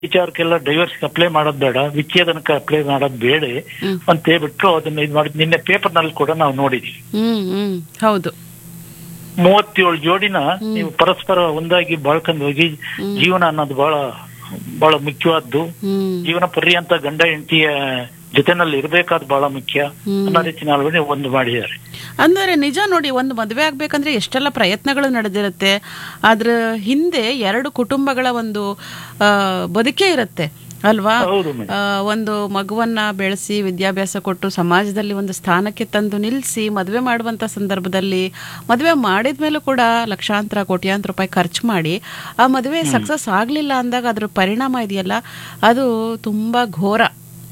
ವಿಚಾರಕ್ಕೆಲ್ಲ divorce apply ಮಾಡೋದ್ ಬೇಡ ವಿಚ್ಛೇದನಕ್ಕೆ apply ಮಾಡೋದ್ ಬೇಡ ಹ್ಮ್. ಅಂತ ಹೇಳ್ಬಿಟ್ಟು ಅದನ್ನ ಇದು ಮಾಡಿ ನಿನ್ನೆ ಪೇಪರ್ ನಲ್ಲಿ ಕೂಡ ನಾವು ನೋಡಿದ್ವಿ ಹ್ಮ್ ಹ್ಮ್ ಹೌದು ಮೂವತ್ತೇಳು ಜೋಡಿನ ನೀವು ಪರಸ್ಪರ ಒಂದಾಗಿ ಬಾಳ್ಕೊಂಡು ಹೋಗಿ ಜೀವನ ಅನ್ನೋದು ಬಹಳ ಬಹಳ ಮುಖ್ಯವಾದ್ದು ಹ್ಮ್ ಜೀವನ ಪರ್ಯಂತ ಗಂಡ ಹೆಂಡತಿಯ ಜೊತೆನಲ್ಲಿ ಇರ್ಬೇಕಾದ್ ಬಹಳ ಮುಖ್ಯ ಹ್ಮ್. ಅನ್ನೋ ರೀತಿನ ಅಳವಡಿ ಒಂದು ಮಾಡಿದ್ದಾರೆ ಅಂದರೆ ನಿಜ ನೋಡಿ ಒಂದು ಮದುವೆ ಆಗ್ಬೇಕಂದ್ರೆ ಎಷ್ಟೆಲ್ಲ ಪ್ರಯತ್ನಗಳು ನಡೆದಿರುತ್ತೆ ಅದ್ರ ಹಿಂದೆ ಎರಡು ಕುಟುಂಬಗಳ ಒಂದು ಆ, ಬದುಕೇ ಇರುತ್ತೆ ಅಲ್ವಾ ಹೌದು ಮೇಡಮ್ ಆ, ಒಂದು ಮಗುವನ್ನ ಬೆಳೆಸಿ ವಿದ್ಯಾಭ್ಯಾಸ ಕೊಟ್ಟು ಸಮಾಜದಲ್ಲಿ ಒಂದು ಸ್ಥಾನಕ್ಕೆ ತಂದು ನಿಲ್ಲಿಸಿ ಮದುವೆ ಮಾಡುವಂತ ಸಂದರ್ಭದಲ್ಲಿ ಮದುವೆ ಮಾಡಿದ ಮೇಲೂ ಕೂಡ ಲಕ್ಷಾಂತರ ಕೋಟ್ಯಾಂತರ ರೂಪಾಯಿ ಖರ್ಚು ಮಾಡಿ ಆ ಮದುವೆ ಸಕ್ಸಸ್ ಆಗ್ಲಿಲ್ಲ ಅಂದಾಗ ಅದ್ರ ಪರಿಣಾಮ ಇದೆಯಲ್ಲ ಅದು ತುಂಬಾ ಘೋರ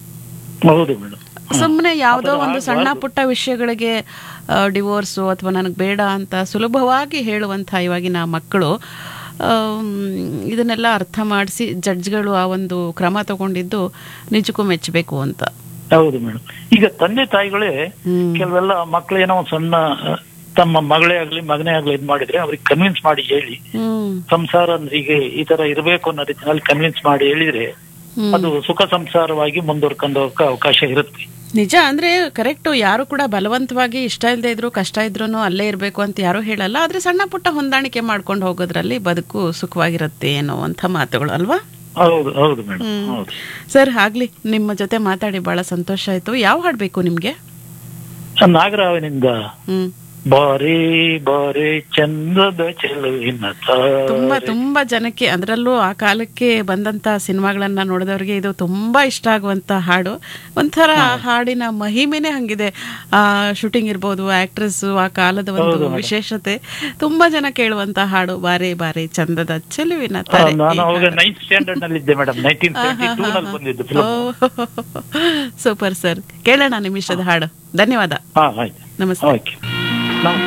ಹೌದು ಮೇಡಮ್ ಸುಮ್ಮನೆ ಯಾವುದೋ ಒಂದು ಸಣ್ಣ ಪುಟ್ಟ ವಿಷಯಗಳಿಗೆ ಡಿವೋರ್ಸು ಅಥವಾ ನನಗೆ ಬೇಡ ಅಂತ ಸುಲಭವಾಗಿ ಹೇಳುವಂಥ ಇವಾಗಿನ ಮಕ್ಕಳು ಆಮ್, ಇದನ್ನೆಲ್ಲ ಅರ್ಥ ಮಾಡಿಸಿ ಜಡ್ಜ್ಗಳು ಆ ಒಂದು ಕ್ರಮ ತಗೊಂಡಿದ್ದು ನಿಜಕ್ಕೂ ಮೆಚ್ಚಬೇಕು ಅಂತ ಹೌದು ಮೇಡಮ್ ಈಗ ತಂದೆ ತಾಯಿಗಳೇ ಹ್ಮ್. ಕೆಲವೆಲ್ಲ ಮಕ್ಳು ಏನೋ ಒಂದ್ ಸಣ್ಣ ಆ, ತಮ್ಮ ಮಗಳೇ ಆಗ್ಲಿ ಮಗನೇ ಆಗ್ಲಿ ಇದ್ ಮಾಡಿದ್ರೆ ಅವ್ರಿಗೆ ಕನ್ವಿನ್ಸ್ ಮಾಡಿ ಹೇಳಿ ಹ್ಮ್ ಸಂಸಾರ ಅಂದ್ರೆ ಹೀಗೆ ಈ ತರ ಇರಬೇಕು ಅನ್ನೋ ರೀತಿಯಲ್ಲಿ ಕನ್ವಿನ್ಸ್ ಮಾಡಿ ಹೇಳಿದ್ರೆ ಹ್ಮ್. ಅದು ಸುಖ ಸಂಸಾರವಾಗಿ ಮುಂದುವರ್ಕೊಂಡು ಹೋಗಕ್ಕೆ ಅವಕಾಶ ಇರುತ್ತೆ ನಿಜ ಅಂದ್ರೆ ಕರೆಕ್ಟ್ ಯಾರು ಕೂಡ ಬಲವಂತವಾಗಿ ಇಷ್ಟ ಇಲ್ಲದೆ ಇದ್ರು ಕಷ್ಟ ಇದ್ರು ಅಲ್ಲೇ ಇರಬೇಕು ಅಂತ ಯಾರು ಹೇಳಲ್ಲ ಆದ್ರೆ ಸಣ್ಣ ಪುಟ್ಟ ಹೊಂದಾಣಿಕೆ ಮಾಡ್ಕೊಂಡು ಹೋಗೋದ್ರಲ್ಲಿ ಬದುಕು ಸುಖವಾಗಿರುತ್ತೆ ಅನ್ನೋ ಅಂತ ಮಾತುಗಳು ಅಲ್ವಾ ಹೌದು ಹೌದು ಮೇಡಮ್ ಹ್ಮ್. ಹೌದು ಸರ್ ಆಗ್ಲಿ ನಿಮ್ಮ ಜೊತೆ ಮಾತಾಡಿ ಬಹಳ ಸಂತೋಷ ಆಯ್ತು ಯಾವ ಹಾಡ್ಬೇಕು ನಿಮ್ಗೆ ನಾಗರಾವನಿಂದ ಹ್ಮ್ ಬಾರಿ ಬಾರಿ ಚಂದದ ಚೆಲುವಿನ ತಾರೆ. ತುಂಬಾ ತುಂಬಾ ಜನಕ್ಕೆ ಅದರಲ್ಲೂ ಆ ಕಾಲಕ್ಕೆ ಬಂದಂತ ಸಿನಿಮಾಗಳನ್ನ ನೋಡಿದವ್ರಿಗೆ ಇದು ತುಂಬಾ ಇಷ್ಟ ಆಗುವಂತ ಹಾಡು ಒಂಥರ ಆ ಹಾಡಿನ ಮಹಿಮೆನೆ ಹಂಗಿದೆ ಆ ಶೂಟಿಂಗ್ ಇರ್ಬೋದು ಆಕ್ಟ್ರೆಸ್ ಆ ಕಾಲದ ಒಂದು ವಿಶೇಷತೆ ತುಂಬಾ ಜನ ಕೇಳುವಂತ ಹಾಡು ಬಾರೆ ಬಾರೆ ಚಂದದ ಚೆಲುವಿನ ಆ, ತಾರೆ ನಾನು ಅವಾಗ ನೈನ್ತ್ ಸ್ಟ್ಯಾಂಡರ್ಡ್ ನಲ್ಲಿ ಇದ್ದೆ ಮೇಡಮ್ ನೈನ್ಟೀನ್ ಸೆವೆಂಟಿ ಟೂ ನಲ್ಲಿ ಬಂದಿದ್ದು ಫಿಲ್ಮ್ ಸೂಪರ್ ಸರ್ ಕೇಳೋಣ ನಿಮಿಷದ ಹಾಡು ಧನ್ಯವಾದ ಹಾ ಆಯ್ತು ನಮಸ್ತೆ ಓಕೆ ನಮಸ್ತೆ